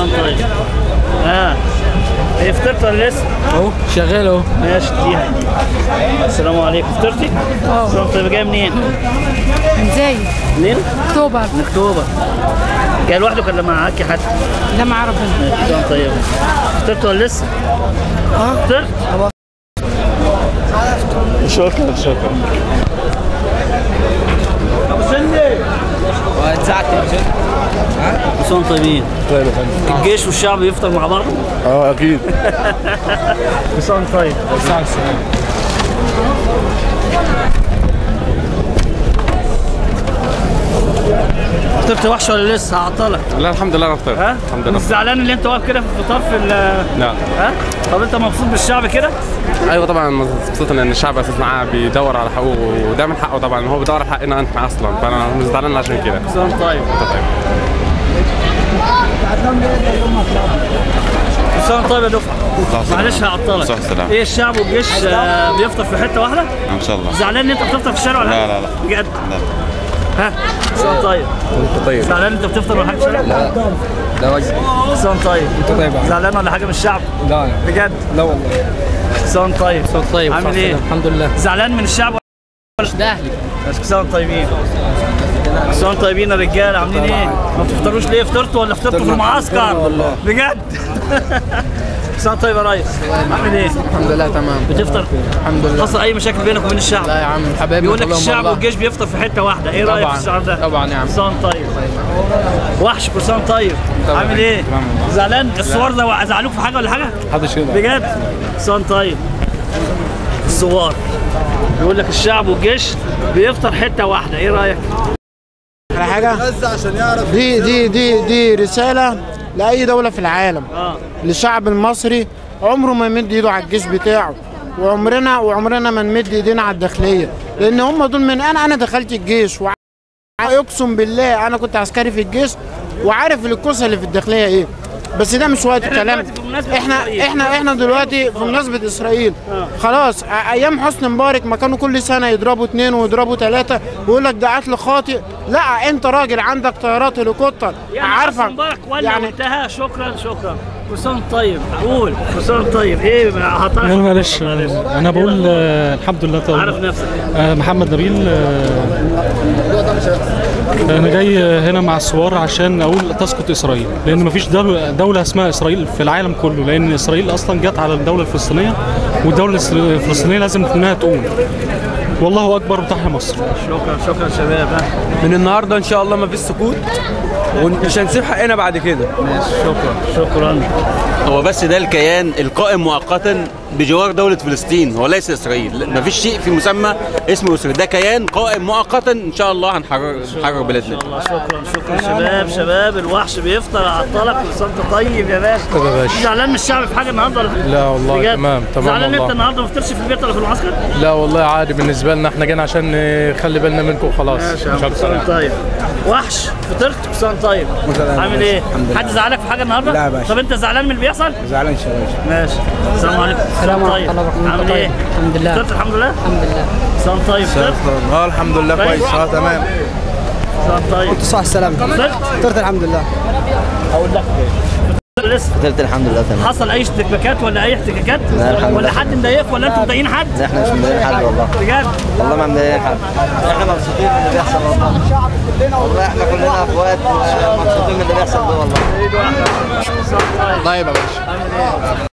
سنة طيب اه ايه فطرت ولا لسه؟ اهو شغال اهو ماشي اديها السلام عليكم فطرتي؟ اه سنة طيبة جاية منين؟ من زايد منين؟ اكتوبر من اكتوبر جاي لوحدك ولا معاكي حد؟ لا مع ربنا ماشي سنة طيبة فطرت ولا لسه؟ اه فطرت؟ شكرا شكرا ابو سندي كلهم طيبين طيب يا فندم الجيش والشعب يفطر مع بعض اه اكيد كلهم طيب فطرت وحش ولا لسه هعطلك لا الحمد لله انا فطرت ها؟ الحمد مش لله زعلان اللي انت واقف كده في الفطار في ال لا ها؟ طب انت مبسوط بالشعب كده؟ ايوه طبعا مبسوط ان الشعب اساس معاه بيدور على حقوقه وده من حقه طبعا هو بيدور على حقنا احنا اصلا فانا مش زعلان عشان كده كلهم طيب طيب كلهم طيب يا دفعه معلش هعطلك صح سلام. ايه الشعب والجيش آه، بيفطر في حته واحده؟ ان شاء الله زعلان ان انت بتفطر في الشارع ولا لا، حاجة؟ لا، لا. بجد؟ لا. ها؟ كلهم طيب طيب زعلان انت بتفطر ولا حاجه في الشارع؟ لا ده واجب كلهم طيب انت طيب زعلان ولا حاجه من الشعب؟ لا بجد؟ لا والله كلهم طيب طيب عامل ايه؟ الحمد لله زعلان من الشعب مش ده اهلي بس كل سنه وانتم طيبين كل سنه وانتم طيبين يا رجاله عاملين ايه؟ ما بتفطروش ليه؟ فطرتوا ولا فطرتوا في المعسكر؟ والله. بجد؟ كل سنه وانت طيب يا ريس عامل ايه؟ الحمد لله تمام بتفطر؟ الحمد لله حصل اي مشاكل بينك وبين الشعب؟ لا يا عم حبايبي بيقول لك كلهم الشعب والله. والجيش بيفطر في حته واحده، ايه رايك طبعاً. في الشعب ده؟ طبعاً يا عم. كل سنه وانت طيب وحش كل سنه وانت طيب طبعاً. عامل ايه؟ تمام والله. زعلان الصور ده زعلوك في حاجه ولا حاجه؟ محدش كده بجد؟ كل سنه وانت طيب الصور بيقول لك الشعب والجيش بيفطر حته واحده، ايه رايك؟ على حاجة دي دي دي دي رسالة لأي دولة في العالم اه للشعب المصري عمره ما يمد ايده على الجيش بتاعه وعمرنا وعمرنا ما نمد ايدينا على الداخلية لأن هم دول من أنا أنا دخلت الجيش وع- يقسم بالله أنا كنت عسكري في الجيش وعارف الكوسة اللي في الداخلية إيه بس ده مش وقت الكلام دلوقتي بمناسبة احنا إسرائيل. احنا احنا دلوقتي في مناسبة اسرائيل خلاص ا- ايام حسني مبارك ما كانوا كل سنة يضربوا اثنين ويضربوا ثلاثة ويقول لك ده قتل خاطئ لا انت راجل عندك طيارات هليكوبتر يعني عارفه حسن مبارك ولا يعني انتهى شكرا شكرا كل سنه وأنت طيب قول كل سنه وأنت طيب ايه هطلع انا معلش انا بقول آه، الحمد لله طبعا عارف نفسك آه، محمد نبيل آه، انا جاي هنا مع الثوار عشان اقول تسقط اسرائيل لان مفيش دولة, دوله اسمها اسرائيل في العالم كله لان اسرائيل اصلا جت على الدوله الفلسطينيه والدوله الفلسطينيه لازم انها تقوم والله اكبر وتحيا مصر شكرا شكرا شباب ها من النهارده ان شاء الله ما فيش سكوت ومش هنسيب حقنا بعد كده شكرا شكرا هو بس ده الكيان القائم مؤقتا بجوار دولة فلسطين هو ليس إسرائيل ما فيش شيء في مسمى اسمه إسرائيل ده كيان قائم مؤقتا إن شاء الله هنحرر هنحرر بلادنا الله شكرا شكرا شباب شباب الوحش بيفطر عطلك كل سنه وأنت طيب يا باشا طيب يا باشا. زعلان من الشعب في حاجه النهارده ولا لا والله بجد؟ تمام تمام زعلان انت والله النهارده ما فطرش في البيت ولا في المعسكر؟ لا والله عادي بالنسبه لنا احنا جينا عشان نخلي بالنا منكم وخلاص ماشي يا مش عم كل سنه اكتر وأنت طيب وحش فطرت كل سنه وأنت طيب عامل ايه؟ حد زعلك في حاجه النهارده؟ لا يا باشا. طب انت زعلان من اللي بيحصل؟ زعلان شوية ماشي السلام عليكم السلام ورحمة الله وبركاته. عامل ايه؟ الحمد لله. فطرت الحمد لله؟ الحمد لله سلام طيب فطرت؟ اه الحمد لله كويس. اه تمام سلام طيب صح السلام فطرت؟ فطرت الحمد لله اقول لك لسه فطرت الحمد لله تمام حصل اي اشتباكات ولا اي احتكاكات؟ لا، الحمد ولا لله. حد مضايقك ولا انتوا مضايقين حد؟ احنا مش مضايقين حد والله بجد؟ والله ما مضايقين حد احنا مبسوطين من اللي بيحصل والله والله احنا كلنا اخوات ومبسوطين من اللي بيحصل ده والله ايد واحده سلام طيب طيب يا باشا عامل ايه؟